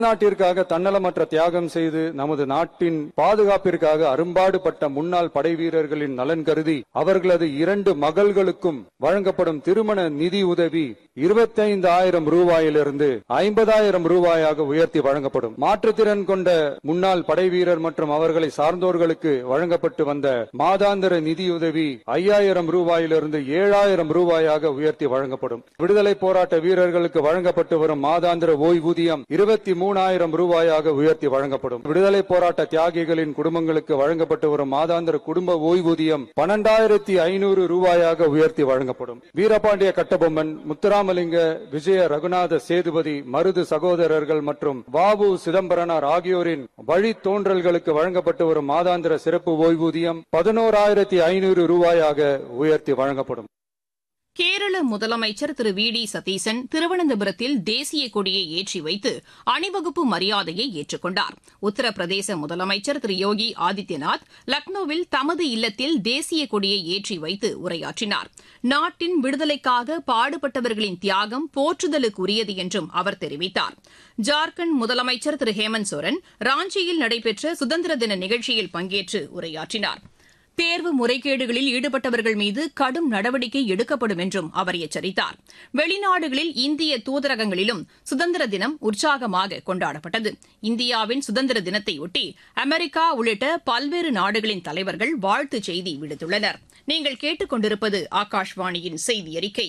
நாட்டிற்காக தன்னலமற்ற தியாகம் செய்து நமது நாட்டின் பாதுகாப்பிற்காக அரும்பாடுபட்ட முன்னாள் படை வீரர்களின் நலன் கருதி அவர்களது இரண்டு மகள்களுக்கும் வழங்கப்படும் திருமண நிதி உதவி இருபத்தைந்து ஆயிரம் ரூபாயிலிருந்து ஐம்பதாயிரம் ரூபாயாக உயர்த்தி வழங்கப்படும் மாற்றுத்திறன் கொண்ட முன்னாள் படை வீரர் மற்றும் அவர்களை சார்ந்தோர்களுக்கு வழங்கப்பட்டு வந்த மாதாந்திர நிதியுதவி ஐயாயிரம் ரூபாயிலிருந்து ஏழாயிரம் ரூபாயாக உயர்த்தி வழங்கப்படும் விடுதலை போராட்ட வீரர்களுக்கு வழங்கப்பட்டு வரும் மாதாந்திர ஓய்வூதியம் இருபத்தி மூணாயிரம் ரூபாயாக உயர்த்தி வழங்கப்படும் விடுதலை போராட்ட தியாகிகளின் குடும்பங்களுக்கு வழங்கப்பட்டு வரும் மாதாந்திர குடும்ப ஓய்வூதியம் பன்னெண்டாயிரத்தி ஐநூறு ரூபாயாக உயர்த்தி வழங்கப்படும் வீரபாண்டிய கட்டபொம்மன் முத்துராமலிங்க விஜய ரகுநாத சேதுபதி மருது சகோதரர்கள் மற்றும் வாவு சிதம்பரனார் ஆகியோரின் வழித்தோன்றல்களுக்கு வழங்கப்பட்டு வரும் மாதாந்திர சிறப்பு ஓய்வூதியம் பதினோராயிரத்தி ஐநூறு ரூபாயாக உயர்த்தி வழங்கப்படும் கேரள முதலமைச்சர் திரு வி டி சதீசன் திருவனந்தபுரத்தில் தேசிய கொடியை ஏற்றி வைத்து அணிவகுப்பு மரியாதையை ஏற்றுக்கொண்டார் உத்தரப்பிரதேச முதலமைச்சர் திரு யோகி ஆதித்யநாத் லக்னோவில் தமது இல்லத்தில் தேசிய கொடியை ஏற்றி வைத்து உரையாற்றினார் நாட்டின் விடுதலைக்காக பாடுபட்டவர்களின் தியாகம் போற்றுதலுக்குரியது என்றும் அவர் தெரிவித்தார் ஜார்க்கண்ட் முதலமைச்சர் திரு ஹேமந்த் சோரன் ராஞ்சியில் நடைபெற்ற சுதந்திர தின நிகழ்ச்சியில் பங்கேற்று உரையாற்றினார் தேர்வு முறைகேடுகளில் ஈடுபட்டவர்கள் மீது கடும் நடவடிக்கை எடுக்கப்படும் என்றும் அவர் எச்சரித்தார் வெளிநாடுகளில் இந்திய தூதரகங்களிலும் சுதந்திர தினம் உற்சாகமாக கொண்டாடப்பட்டது இந்தியாவின் சுதந்திர தினத்தையொட்டி அமெரிக்கா உள்ளிட்ட பல்வேறு நாடுகளின் தலைவர்கள் வாழ்த்துச் செய்தி விடுத்துள்ளனர் நீங்கள் கேட்டுக்கொண்டிருப்பது ஆகாஷ்வாணியின் செய்தி அறிக்கை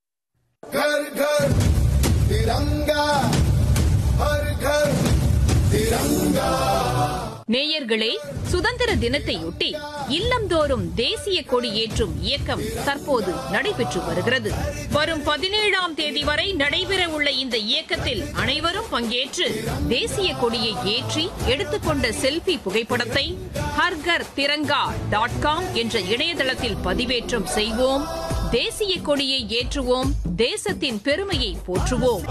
घर घर तिरंगा हर घर तिरंगा நேயர்களே சுதந்திர தினத்தையொட்டி இல்லந்தோறும் தேசிய கொடி ஏற்றும் இயக்கம் தற்போது நடைபெற்று வருகிறது வரும் பதினேழாம் தேதி வரை நடைபெறவுள்ள இந்த இயக்கத்தில் அனைவரும் பங்கேற்று தேசிய கொடியை ஏற்றி எடுத்துக்கொண்ட செல்பி புகைப்படத்தை ஹர்கர் திரங்கா டாட் காம் என்ற இணையதளத்தில் பதிவேற்றம் செய்வோம் தேசிய கொடியை ஏற்றுவோம் தேசத்தின் பெருமையை போற்றுவோம்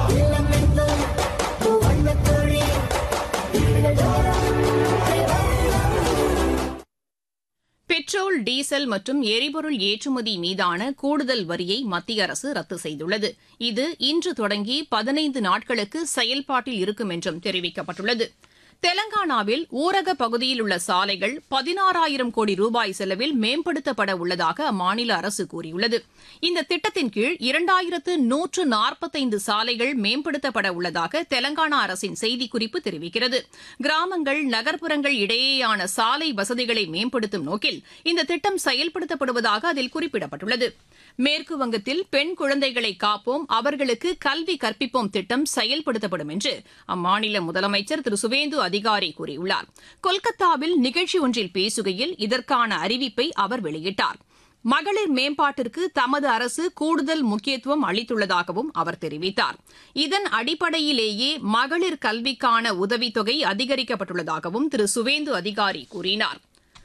பெட்ரோல் டீசல் மற்றும் எரிபொருள் ஏற்றுமதி மீதான கூடுதல் வரியை மத்திய அரசு ரத்து செய்துள்ளது இது இன்று தொடங்கி பதினைந்து நாட்களுக்கு செயல்பாட்டில் இருக்கும் என்றும் தெரிவிக்கப்பட்டுள்ளது தெலங்கானாவில் ஊரக பகுதியில் உள்ள சாலைகள் பதினாறாயிரம் கோடி ரூபாய் செலவில் மேம்படுத்தப்பட உள்ளதாக அம்மாநில அரசு கூறியுள்ளது இந்த திட்டத்தின் கீழ் இரண்டாயிரத்து நூற்று நாற்பத்தைந்து சாலைகள் மேம்படுத்தப்பட உள்ளதாக தெலங்கானா அரசின் செய்திக்குறிப்பு தெரிவிக்கிறது கிராமங்கள் நகர்ப்புறங்கள் இடையேயான சாலை வசதிகளை மேம்படுத்தும் நோக்கில் இந்த திட்டம் செயல்படுத்தப்படுவதாக அதில் குறிப்பிடப்பட்டுள்ளது மேற்கு வங்கத்தில் பெண் குழந்தைகளை காப்போம் அவர்களுக்கு கல்வி கற்பிப்போம் திட்டம் செயல்படுத்தப்படும் என்று அம்மாநில முதலமைச்சர் திரு சுவேந்து அதிகாரி கூறியுள்ளார் கொல்கத்தாவில் நிகழ்ச்சி ஒன்றில் பேசுகையில் இதற்கான அறிவிப்பை அவர் வெளியிட்டார் மகளிர் மேம்பாட்டிற்கு தமது அரசு கூடுதல் முக்கியத்துவம் அளித்துள்ளதாகவும் அவர் தெரிவித்தார் இதன் அடிப்படையிலேயே மகளிர் கல்விக்கான உதவித்தொகை அதிகரிக்கப்பட்டுள்ளதாகவும் திரு சுவேந்து அதிகாரி கூறினார்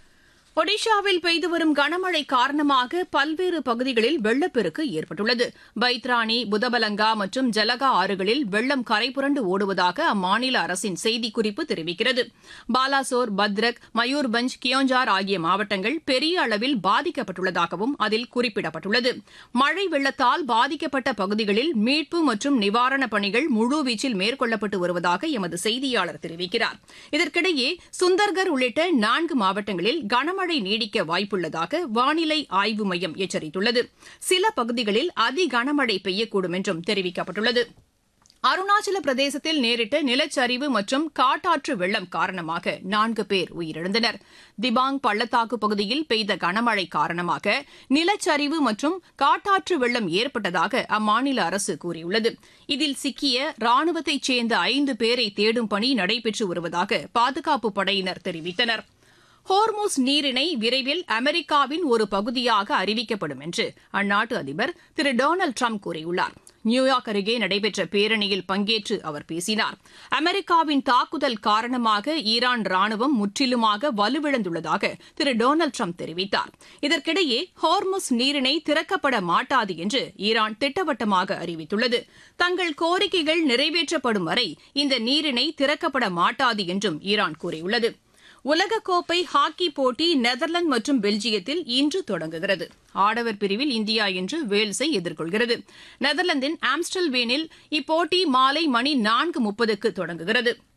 ஒடிஷாவில் பெய்து வரும் கனமழை காரணமாக பல்வேறு பகுதிகளில் வெள்ளப்பெருக்கு ஏற்பட்டுள்ளது பைத்ராணி புதபலங்கா மற்றும் ஜலகா ஆறுகளில் வெள்ளம் கரைபுரண்டு ஓடுவதாக அம்மாநில அரசின் செய்திக்குறிப்பு தெரிவிக்கிறது பாலாசோர் பத்ரக் மயூர்பஞ்ச் கியோஞ்சார் ஆகிய மாவட்டங்கள் பெரிய அளவில் பாதிக்கப்பட்டுள்ளதாகவும் அதில் குறிப்பிடப்பட்டுள்ளது மழை வெள்ளத்தால் பாதிக்கப்பட்ட பகுதிகளில் மீட்பு மற்றும் நிவாரணப் பணிகள் முழுவீச்சில் மேற்கொள்ளப்பட்டு வருவதாக எமது செய்தியாளர் தெரிவிக்கிறார் இதற்கிடையே சுந்தர்கர் உள்ளிட்ட நான்கு மாவட்டங்களில் கனமழை நீடிக்க வாய்ப்புள்ளதாக வானிலை ஆய்வு மையம் எச்சரித்துள்ளது சில பகுதிகளில் அதி கனமழை பெய்யக்கூடும் என்றும் தெரிவிக்கப்பட்டுள்ளது அருணாச்சல பிரதேசத்தில் நேரிட்ட நிலச்சரிவு மற்றும் காட்டாற்று வெள்ளம் காரணமாக நான்கு பேர் உயிரிழந்தனர் திபாங் பள்ளத்தாக்கு பகுதியில் பெய்த கனமழை காரணமாக நிலச்சரிவு மற்றும் காட்டாற்று வெள்ளம் ஏற்பட்டதாக அம்மாநில அரசு கூறியுள்ளது இதில் சிக்கிய ராணுவத்தைச் சேர்ந்த ஐந்து பேரை தேடும் பணி நடைபெற்று வருவதாக பாதுகாப்பு படையினர் தெரிவித்தனர் ஹோர்முஸ் நீரிணை விரைவில் அமெரிக்காவின் ஒரு பகுதியாக அறிவிக்கப்படும் என்று அந்நாட்டு அதிபர் திரு டொனால்டு ட்ரம்ப் கூறியுள்ளார் நியூயார்க் அருகே நடைபெற்ற பேரணியில் பங்கேற்று அவர் பேசினார் அமெரிக்காவின் தாக்குதல் காரணமாக ஈரான் ராணுவம் முற்றிலுமாக வலுவிழந்துள்ளதாக திரு டொனால்டு ட்ரம்ப் தெரிவித்தார் இதற்கிடையே ஹோர்முஸ் நீரிணை திறக்கப்பட மாட்டாது என்று ஈரான் திட்டவட்டமாக அறிவித்துள்ளது தங்கள் கோரிக்கைகள் நிறைவேற்றப்படும் வரை இந்த நீரிணை திறக்கப்பட மாட்டாது என்றும் ஈரான் கூறியுள்ளது உலகக்கோப்பை ஹாக்கி போட்டி நெதர்லாந்து மற்றும் பெல்ஜியத்தில் இன்று தொடங்குகிறது ஆடவர் பிரிவில் இந்தியா இன்று வேல்ஸை எதிர்கொள்கிறது நெதர்லாந்தின் ஆம்ஸ்டல்வேனில் இப்போட்டி மாலை மணி நான்கு முப்பதுக்கு தொடங்குகிறது